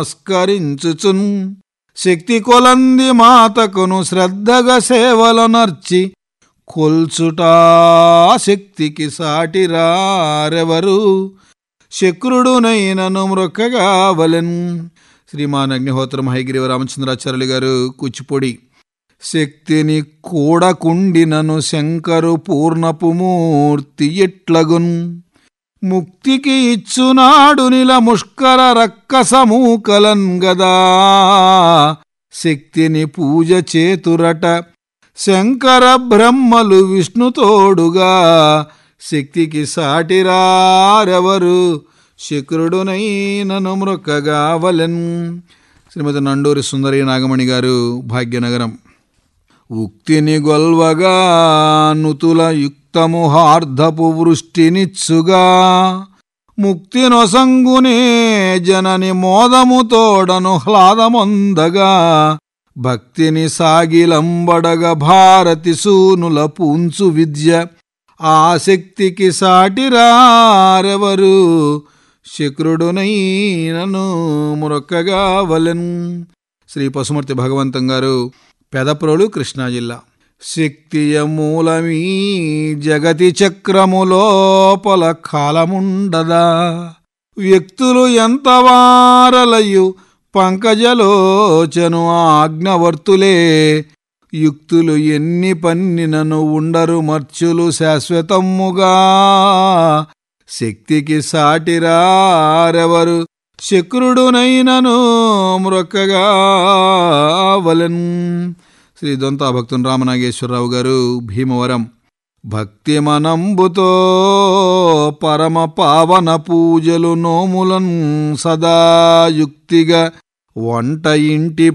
నమస్కరించుచున్ శక్తి కొలంది మాతకును శ్రద్ధగా సేవలనర్చి కొల్చుటా శక్తికి సాటిరారెవరు శక్రుడునైనను మ్రొక్కగా వలెన్ శ్రీమాన్ అగ్నిహోత్రం హైగ్రీవ రామచంద్రాచార్యులు గారు కూచిపొడి శక్తిని కూడకుండినను శంకరు పూర్ణపు మూర్తి ఎట్లగున్ ముక్తికి ఇచ్చునాడు నిల ముష్కర రక్కసమూకలన్ గదా శక్తిని పూజ చేతురట శంకర బ్రహ్మలు విష్ణుతోడుగా శక్తికి సాటిరారెవరు శుక్రుడునైనను మృక్కగా వలెన్ శ్రీమతి నండూరి సుందరి నాగమణి గారు భాగ్యనగరం ఉక్తిని గొల్వగా నుతుల యుక్తము హార్ధపు వృష్టినిచ్చుగా ముక్తి నొసంగునే జనని మోదము తోడను హ్లాదమొందగా భక్తిని సాగిలంబడగ భారతి సూనుల పూంచు విద్య ఆసక్తికి సాటిరారెవరు శుక్రుడునైనను మురొక్కగా వలెన్ శ్రీ పశుమర్తి భగవంతం గారు పెదప్రోలు కృష్ణా జిల్లా శక్తియ మూలమీ జగతి చక్రము లోపల కాలముండదా వ్యక్తులు ఎంత వారలయు పంకజలోచను ఆజ్ఞవర్తులే యుక్తులు ఎన్ని పన్నినను ఉండరు మర్చులు శాశ్వతమ్ముగా శక్తికి సాటిరారెవరు శక్రుడునైనను మ్రొక్కగా వలెన్ శ్రీ దొంతా భక్తుని రామనాగేశ్వరరావు గారు భీమవరం భక్తి మనంబుతో పరమ పావన పూజలు నోములన్ సదా యుక్తిగా వంట ఇంటి